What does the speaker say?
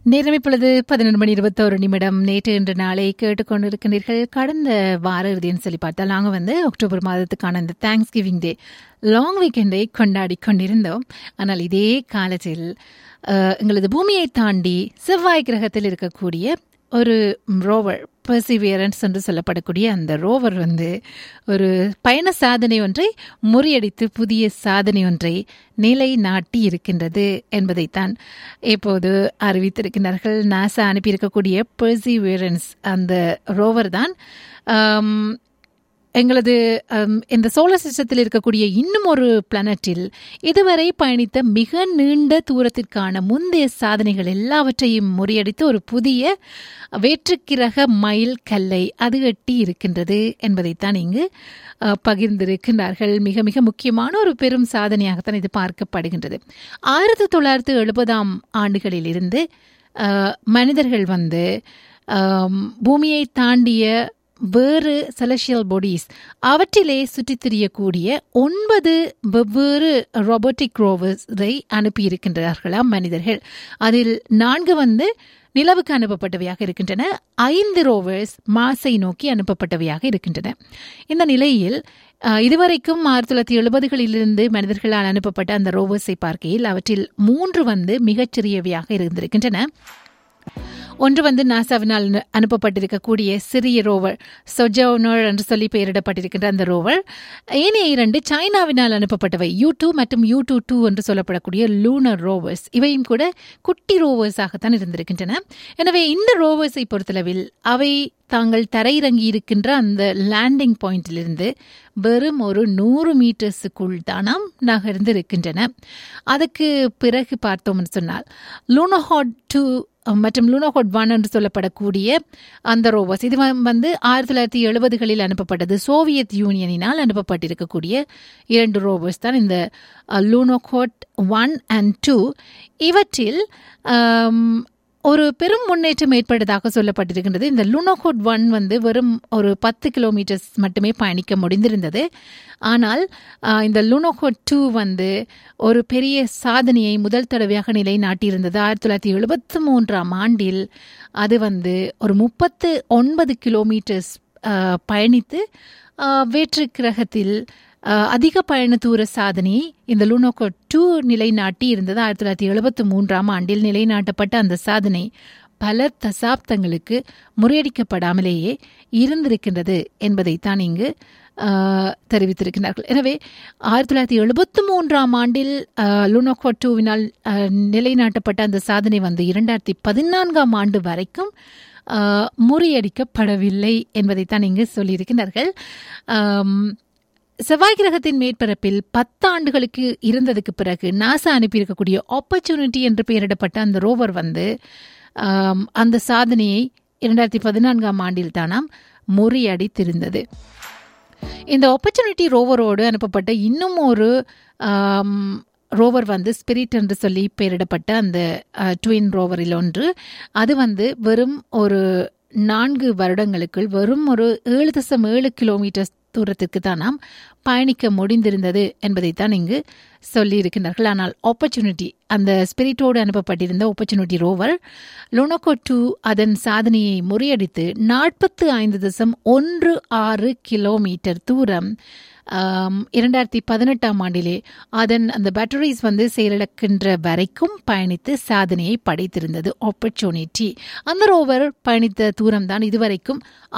நேரம் இப்பொழுது பதினொன்று மணி இருபத்தோரு நிமிடம் நேற்று இன்று நாளை கேட்டுக்கொண்டிருக்கிறீர்கள் கடந்த வார இறுதின்னு சொல்லி பார்த்தால் நாங்கள் வந்து அக்டோபர் மாதத்துக்கான இந்த தேங்க்ஸ் கிவிங் டே லாங் வீக்கெண்டை கொண்டாடி கொண்டிருந்தோம் ஆனால் இதே காலத்தில் அஹ், எங்களது பூமியை தாண்டி செவ்வாய் கிரகத்தில் இருக்கக்கூடிய ஒரு ரோவர் பர்சிவியரன்ஸ் என்று சொல்லப்படக்கூடிய அந்த ரோவர் வந்து ஒரு பயண சாதனை ஒன்றை முறியடித்து புதிய சாதனை ஒன்றை நிலை நாட்டி இருக்கின்றது என்பதைத்தான் இப்போது அறிவித்திருக்கிறார்கள் நாசா அனுப்பியிருக்கக்கூடிய பர்சிவியரன்ஸ் அந்த ரோவர் தான் ஆம், எங்களது அம், இந்த சோலார் சிஸ்டத்தில் இருக்கக்கூடிய இன்னும் ஒரு பிளானட்டில் இதுவரை பயணித்த மிக நீண்ட தூரத்திற்கான முந்தைய சாதனைகள் எல்லாவற்றையும் முறியடித்து ஒரு புதிய வேற்றுக்கிரக மைல் கல்லை அது எட்டி இருக்கின்றது என்பதைத்தான் இங்கு அ, பகிர்ந்திருக்கின்றார்கள் மிக மிக முக்கியமான ஒரு பெரும் சாதனையாகத்தான் இது பார்க்கப்படுகின்றது ஆயிரத்தி தொள்ளாயிரத்து எழுபதாம் ஆண்டுகளில் இருந்து அ, மனிதர்கள் வந்து ஆம், பூமியை தாண்டிய வேறு செலஷியல் பாடிஸ் அவற்றிலே சுற்றித் திரியக்கூடிய ஒன்பது வெவ்வேறு ரொபோட்டிக் ரோவர்ஸை அனுப்பியிருக்கின்றார்களாம் மனிதர்கள் அதில் நான்கு வந்து நிலவுக்கு அனுப்பப்பட்டவையாக இருக்கின்றன ஐந்து ரோவர்ஸ் மார்ஸை நோக்கி அனுப்பப்பட்டவையாக இருக்கின்றன இந்த நிலையில் அஹ், இதுவரைக்கும் ஆயிரத்தி தொள்ளாயிரத்தி எழுபதுகளிலிருந்து மனிதர்களால் அனுப்பப்பட்ட அந்த ரோவர்ஸை பார்க்கையில் அவற்றில் மூன்று வந்து மிகச்சிறியவையாக இருந்திருக்கின்றன ஒன்று வந்து நாசாவினால் அனு- அனுப்பப்பட்டிருக்கக்கூடிய சிறிய ரோவர் சொஜோனர் என்று சொல்லி பெயரிடப்பட்டிருக்கின்ற அந்த ரோவர் ஏனைய இரண்டு சைனாவினால் அனுப்பப்பட்டவை யூ டூ மற்றும் யூ டூ டூ என்று சொல்லப்படக்கூடிய லூனர் ரோவர்ஸ் இவையும் கூட குட்டி ரோவர்ஸாகத்தான் இருந்திருக்கின்றன எனவே இந்த ரோவர்ஸை பொறுத்தளவில் அவை தாங்கள் தரையிறங்கி இருக்கின்ற அந்த லேண்டிங் பாயிண்டிலிருந்து வெறும் ஒரு நூறு மீட்டர்ஸுக்குள் தானாம் நகர்ந்து இருக்கின்றன அதுக்கு பிறகு பார்த்தோம்னு சொன்னால் லூனோஹாட் டூ மற்றும் லூனோஹாட் ஒன் என்று சொல்லப்படக்கூடிய அந்த ரோவர்ஸ் இது வ- வந்து ஆயிரத்தி தொள்ளாயிரத்தி எழுபதுகளில் அனுப்பப்பட்டது சோவியத் யூனியனினால் அனுப்பப்பட்டிருக்கக்கூடிய இரண்டு ரோவர்ஸ் தான் இந்த லூனோஹாட் ஒன் அண்ட் டூ இவற்றில் ஆம், ஒரு பெரும் முன்னேற்றம் ஏற்பட்டதாக சொல்லப்பட்டிருக்கின்றது இந்த லுனோகோட் ஒன் வந்து வெறும் ஒரு பத்து கிலோமீட்டர்ஸ் மட்டுமே பயணிக்க முடிந்திருந்தது ஆனால் ஆஹ், இந்த லுனோகோட் டூ வந்து ஒரு பெரிய சாதனையை முதல் தடவையாக நிலைநாட்டியிருந்தது ஆயிரத்தி தொள்ளாயிரத்தி எழுபத்தி மூன்றாம் ஆண்டில் அது வந்து ஒரு முப்பத்து ஒன்பது கிலோமீட்டர்ஸ் ஆஹ், பயணித்து ஆஹ், வேற்று கிரகத்தில் ஆஹ், அதிக பயண தூர சாதனையை இந்த லூனோகோ டூ நிலைநாட்டி இருந்தது ஆயிரத்தி தொள்ளாயிரத்தி எழுபத்தி மூன்றாம் ஆண்டில் நிலைநாட்டப்பட்ட அந்த சாதனை பல தசாப்தங்களுக்கு முறியடிக்கப்படாமலேயே இருந்திருக்கின்றது என்பதைத்தான் இங்கு ஆஹ், தெரிவித்திருக்கிறார்கள் எனவே ஆயிரத்தி தொள்ளாயிரத்தி எழுபத்தி மூன்றாம் ஆண்டில் லூனோகோ டூவினால் ஆஹ், நிலைநாட்டப்பட்ட அந்த சாதனை வந்து இரண்டாயிரத்தி பதினான்காம் ஆண்டு வரைக்கும் ஆஹ், முறியடிக்கப்படவில்லை என்பதைத்தான் இங்கு சொல்லியிருக்கிறார்கள் ஆம், செவ்வாய் கிரகத்தின் மேற்பரப்பில் பத்து ஆண்டுகளுக்கு இருந்ததுக்கு பிறகு நாசா அனுப்பியிருக்கக்கூடிய ஆப்பர்ச்சுனிட்டி என்று பெயரிடப்பட்ட அந்த ரோவர் வந்து ஆம், அந்த சாதனையை இரண்டாயிரத்தி பதினான்காம் ஆண்டில் தானாம் முறியடித்திருந்தது இந்த ஆப்பர்ச்சுனிட்டி ரோவரோடு அனுப்பப்பட்ட இன்னும் ஒரு ஆம், ரோவர் வந்து ஸ்பிரிட் என்று சொல்லி பெயரிடப்பட்ட அந்த ட்வின் ரோவரில் ஒன்று அது வந்து வெறும் ஒரு நான்கு வருடங்களுக்குள் வெறும் ஒரு ஏழு தசம் ஏழு கிலோமீட்டர் தூரத்திற்கு தான் நாம் பயணிக்க முடிந்திருந்தது என்பதைத்தான் இங்கு சொல்லியிருக்கிறார்கள் ஆனால் ஆப்பர்ச்சுனிட்டி அந்த ஸ்பிரிட்டோடு அனுப்பப்பட்டிருந்த ஆப்பர்ச்சுனிட்டி ரோவர் லோனோகோ டூ அதன் சாதனையை முறியடித்து நாற்பத்து ஐந்து தசம் ஒன்று ஆறு கிலோமீட்டர் தூரம் ஆம், இரண்டாயிரத்தி பதினெட்டாம் ஆண்டிலே அதன் அந்த பேட்டரிஸ் வந்து செயலிழக்கின்ற வரைக்கும் பயணித்து சாதனையை படைத்திருந்தது ஆப்பர்ச்சுனிட்டி அந்த ரோவர் பயணித்த தூரம் தான் இதுவரைக்கும்